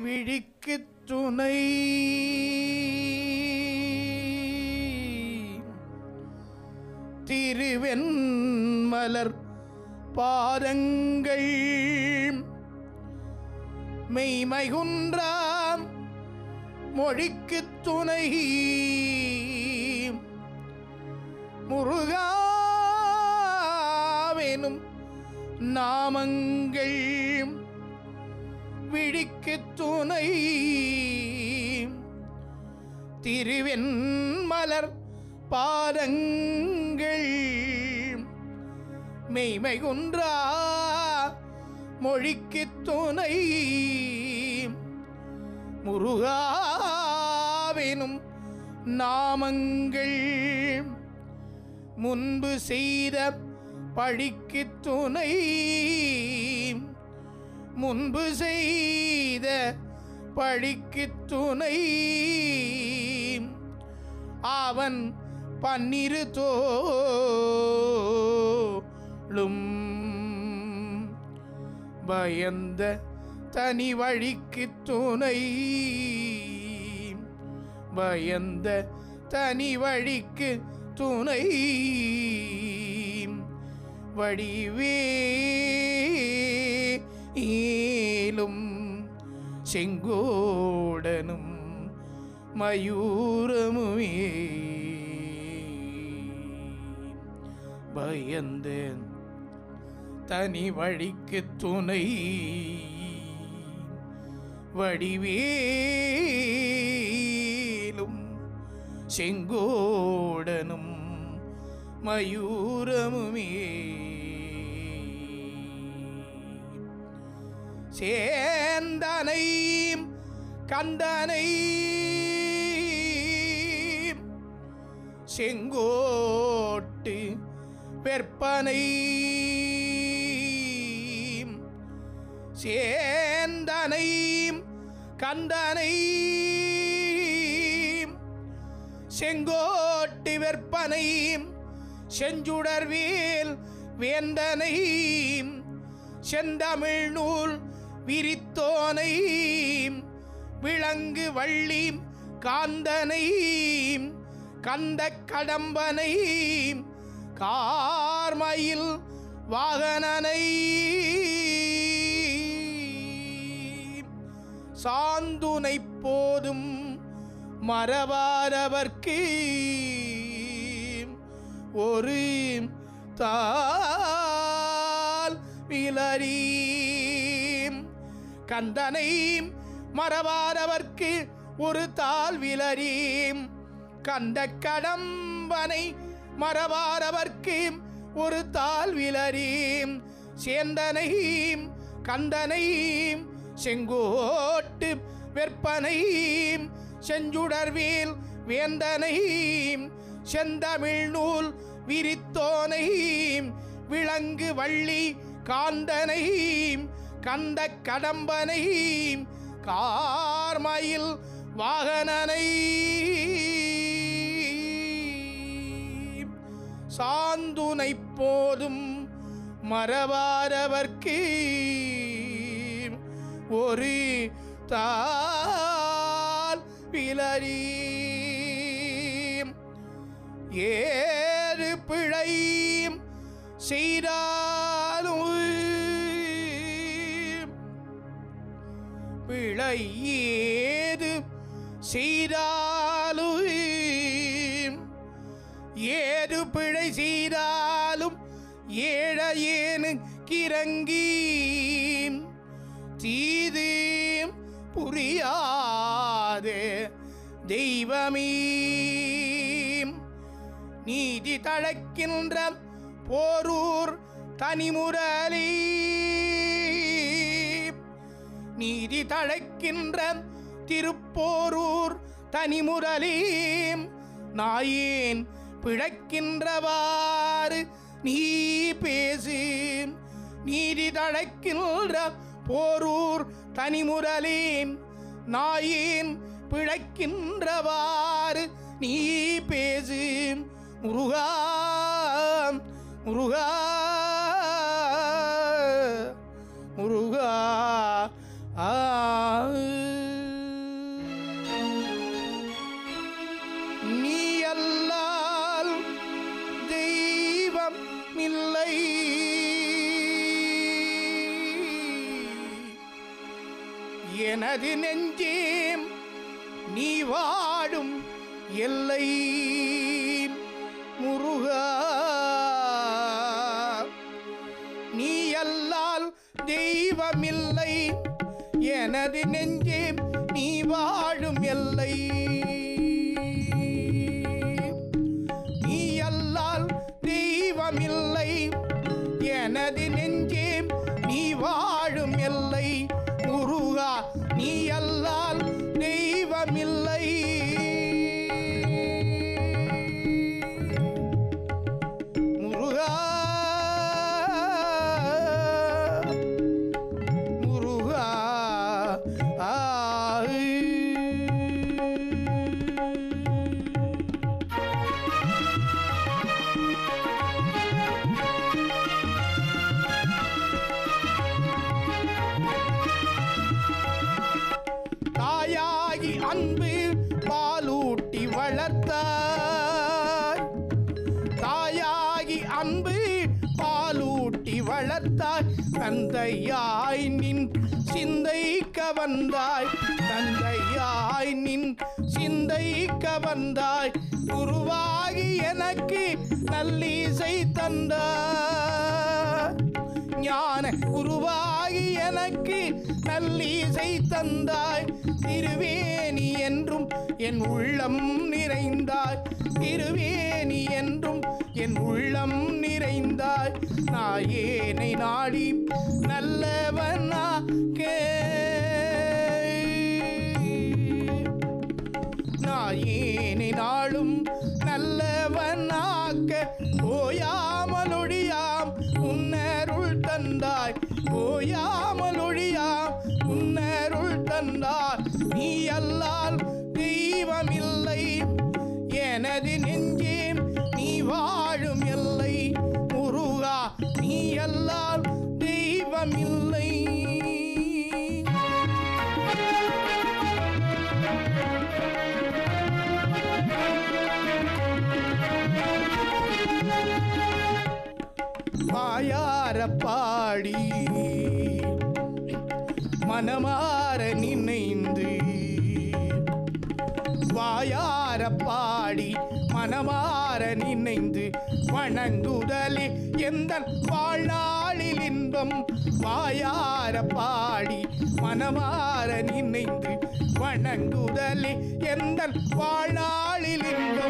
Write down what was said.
விழிக்கு துணை திருவெண்மலர் பாதங்கள் மெய்மைகுன்றாம் மொழிக்கு துணை முருகாவெனும் நாமங்கள் விழிக்கு துணை திருவெண்மலர் பாதங்கள் மெய்மை குன்றா மொழிக்கு துணை முருகாவெனும் நாமங்கள் முன்பு செய்த பழிக்கு துணை முன்பு செய்த பழிக்கு துணை அவன் பன்னிரு தோளும் பயந்த தனி வழிக்கு துணை பயந்த தனி வழிக்கு துணை வடிவேலும் செங்கோடனும் மயூரமுமே பயந்து தனி வழிக்கு துணை வடிவேலும் செங்கோடனும் மயூரமுமே சேந்தனை கந்தனை செங்கோட்டு வெற்பனை சேந்தனை கந்தனை செங்கோட்டு வெற்பனை செஞ்சுடர்வேல் வேந்தனை செந்தமிழ் நூல் விரித்தோனை விளங்கு வள்ளி காந்தனை கந்த கடம்பனை கார்மயில் வாகனனை சாந்துனை போதும் மறவாதவர்க்கு ஒரு தால் விலரீம் கந்தனை மறவாதவர்க்கு ஒரு தால் விலரீம் கந்த கடம்பனை மறவாதவர்க்கு ஒரு தால் விலரீம் சேந்தனையும் கந்தனையும் செங்கோட்டு வெற்பனையும் செஞ்சுடர்வேல் வேந்தனையும் செந்தமிழ் நூல் விரித்தோனையும் விளங்கு வள்ளி காந்தனையும் கந்த கடம்பனையும் கார்மயில் வாகனனை சாந்துனை போதும் மறவாதவர்க்கு ஒரு தால் பிளரி ஏறு பிழையும் செய்தாலும் பிழை ஏது செய்தாலும் ஏது பிழை செய்தாலும் ஏழையேனு கிறங்கி தீது புரியாதே தெய்வமே நீதி தழைக்கின்ற போரூர் தனிமுரலி நீதி தழைக்கின்ற திருப்போரூர் தனிமுரலீம் நாயேன் பிழைக்கின்றவாறு நீ பேசு நீதி தழைக்கின்ற போரூர் தனிமுரலீம் நாயேன் பிழைக்கின்றவாறு நீ பேசு முருகா முருகா முருகா ஆ எனது நெஞ்சே நீ வாடும் எல்லை முருகா நீ அல்லால் தெய்வமில்லை எனது நெஞ்சே நீ வாழும் எல்லை நீ அல்லால் தெய்வமில்லை எனது நெஞ்சே நீ வாழும் எல்லை முருகா நீ அல்லால் தெய்வமில்லை முருகா முருகா ஆ தாயாகி அன்பு பாலூட்டி வளர்த்தாய் தாயாகி அன்பு பாலூட்டி வளர்த்தாய் தந்தையாய் நின் சிந்தைக்க வந்தாய் தந்தையாய் நின் சிந்தைக்க வந்தாய் குருவாகி எனக்கு நல்லிசை தந்தாய் ஞான குருவாகி எனக்கு நல்லிசை தந்தாய் திருவேணி என்றும் என் உள்ளம் நிறைந்தாய் திருவேணி என்றும் என் உள்ளம் நிறைந்தாய் நாயேனை நாடி நல்லவனாக நாயேனை நாளும் நல்லவனாக்க ஓயாமலொழியாம் உன்னருள் தந்தாய் ஓயாமலொழியாம் உன்னருள் தந்தாய் நீ அல்லால் தெய்வமில்லை எனது நெஞ்சே நீ வாழும் எல்லை முருகா நீ அல்லால் தெய்வமில்லை வாயார பாடி மனமாற நினைந்து வாயார பாடி மனமாற நினைந்து வணங்குதலே எந்த வாழ்நாளில் இன்பம் வாயார பாடி மனமாற நினைந்து வணங்குதலே எந்த வாழ்நாளில் இன்பம்